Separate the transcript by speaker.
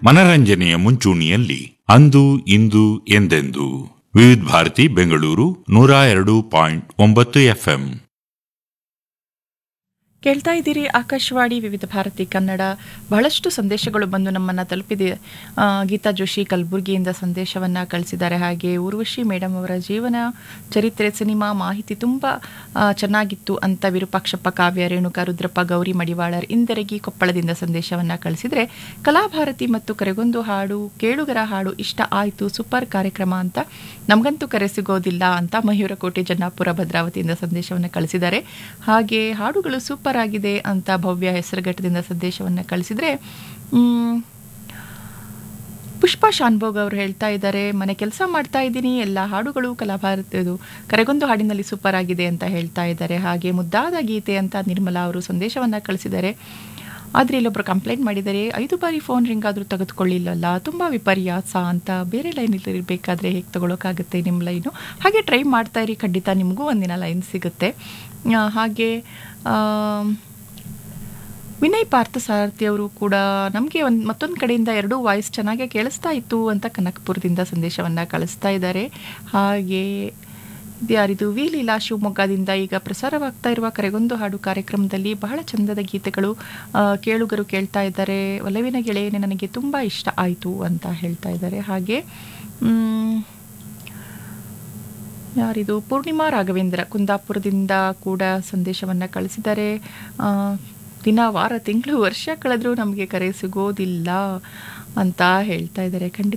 Speaker 1: ಮನರಂಜನೆಯ ಮುಂಚೂಣಿಯಲ್ಲಿ ಅಂದು ಇಂದು ಎಂದೆಂದು ವಿವಿಧ ಭಾರತಿ ಬೆಂಗಳೂರು ನೂರ ಎರಡು ಪಾಯಿಂಟ್ ಒಂಬತ್ತು ಎಫ್ಎಂ
Speaker 2: ಕೇಳ್ತಾ ಇದ್ದೀರಿ ಆಕಾಶವಾಣಿ ವಿವಿಧ ಭಾರತಿ ಕನ್ನಡ ಬಹಳಷ್ಟು ಸಂದೇಶಗಳು ಬಂದು ನಮ್ಮನ್ನು ತಲುಪಿದೆ ಆ, ಗೀತಾ ಜೋಶಿ ಕಲಬುರಗಿಯಿಂದ ಸಂದೇಶವನ್ನು ಕಳಿಸಿದ್ದಾರೆ ಹಾಗೆ ಊರ್ವಶಿ ಮೇಡಮ್ ಅವರ ಜೀವನ ಚರಿತ್ರೆ ಸಿನಿಮಾ ಮಾಹಿತಿ ತುಂಬ ಆ, ಚೆನ್ನಾಗಿತ್ತು ಅಂತ ವಿರೂಪಾಕ್ಷಪ್ಪ ಕಾವ್ಯ ರೇಣುಕಾ ರುದ್ರಪ್ಪ ಗೌರಿ ಮಡಿವಾಳರ್ ಇಂದರಗಿ ಕೊಪ್ಪಳದಿಂದ ಸಂದೇಶವನ್ನು ಕಳಿಸಿದರೆ ಕಲಾಭಾರತಿ ಮತ್ತು ಕರೆಗೊಂದು ಹಾಡು ಕೇಳುಗರ ಹಾಡು ಇಷ್ಟ ಆಯಿತು ಸೂಪರ್ ಕಾರ್ಯಕ್ರಮ ಅಂತ ನಮಗಂತೂ ಕರೆ ಸಿಗೋದಿಲ್ಲ ಅಂತ ಮಯೂರಕೋಟೆ ಜನ್ನಾಪುರ ಭದ್ರಾವತಿಯಿಂದ ಸಂದೇಶವನ್ನು ಕಳಿಸಿದ್ದಾರೆ ಹಾಗೆ ಹಾಡುಗಳು ಸೂಪರ್ ಆಗಿದೆ ಅಂತ ಭವ್ಯ ಹೆಸರುಘಟ್ಟದಿಂದ ಸಂದೇಶವನ್ನು ಕಳಿಸಿದರೆ ಮ್, ಪುಷ್ಪಾ ಶಾನ್ಭೋಗ್ ಅವರು ಹೇಳ್ತಾ ಇದ್ದಾರೆ ಮನೆ ಕೆಲಸ ಮಾಡ್ತಾ ಇದ್ದೀನಿ ಎಲ್ಲ ಹಾಡುಗಳು ಕಲಾಭಾರತಿದು ಕರೆಗೊಂದು ಹಾಡಿನಲ್ಲಿ ಸೂಪರ್ ಆಗಿದೆ ಅಂತ ಹೇಳ್ತಾ ಇದ್ದಾರೆ ಹಾಗೆ ಮುದ್ದಾದ ಗೀತೆ ಅಂತ ನಿರ್ಮಲಾ ಅವರು ಸಂದೇಶವನ್ನು ಕಳಿಸಿದ್ದಾರೆ ಆದರೆ ಇಲ್ಲೊಬ್ರು ಕಂಪ್ಲೇಂಟ್ ಮಾಡಿದ್ದಾರೆ ಐದು ಬಾರಿ ಫೋನ್ ರಿಂಗ್ ಆದರೂ ತೆಗೆದುಕೊಳ್ಳಿಲ್ಲಲ್ಲ ತುಂಬ ವಿಪರ್ಯಾಸ ಅಂತ ಬೇರೆ ಲೈನಲ್ಲಿ ಇರಬೇಕಾದ್ರೆ ಹೇಗೆ ತಗೊಳ್ಳೋಕ್ಕಾಗುತ್ತೆ ನಿಮ್ಮ ಲೈನು ಹಾಗೆ ಟ್ರೈ ಮಾಡ್ತಾ ಇರಿ ಖಂಡಿತ ನಿಮಗೂ ಒಂದಿನ ಲೈನ್ ಸಿಗುತ್ತೆ ಆ, ಹಾಗೆ ಆಮ್, ವಿನಯ್ ಪಾರ್ಥಸಾರಥಿ ಅವರು ಕೂಡ ನಮಗೆ ಒಂದು ಮತ್ತೊಂದು ಕಡೆಯಿಂದ ಎರಡೂ ವಾಯ್ಸ್ ಚೆನ್ನಾಗೇ ಕೇಳಿಸ್ತಾ ಇತ್ತು ಅಂತ ಕನಕಪುರದಿಂದ ಸಂದೇಶವನ್ನು ಕಳಿಸ್ತಾ ಇದ್ದಾರೆ ಹಾಗೆ ಇದ್ಯಾರಿದು ವಿ ಲೀಲಾ ಶಿವಮೊಗ್ಗದಿಂದ ಈಗ ಪ್ರಸಾರವಾಗ್ತಾ ಇರುವ ಕರೆಗೊಂದು ಹಾಡು ಕಾರ್ಯಕ್ರಮದಲ್ಲಿ ಬಹಳ ಚಂದದ ಗೀತೆಗಳು ಆ, ಕೇಳುಗರು ಕೇಳ್ತಾ ಇದ್ದಾರೆ ಒಲವಿನ ಗೆಳೆಯನೇ ನನಗೆ ತುಂಬ ಇಷ್ಟ ಆಯಿತು ಅಂತ ಹೇಳ್ತಾ ಇದ್ದಾರೆ ಹಾಗೆ ಮ್, ಯಾರಿದು ಪೂರ್ಣಿಮಾ ರಾಘವೇಂದ್ರ ಕುಂದಾಪುರದಿಂದ ಕೂಡ ಸಂದೇಶವನ್ನು ಕಳಿಸಿದ್ದಾರೆ ಆ, ದಿನ ವಾರ ತಿಂಗಳು ವರ್ಷ ಕಳೆದ್ರೂ ನಮಗೆ ಕರೆ ಸಿಗೋದಿಲ್ಲ ಅಂತ ಹೇಳ್ತಾ ಇದ್ದಾರೆ ಖಂಡಿತ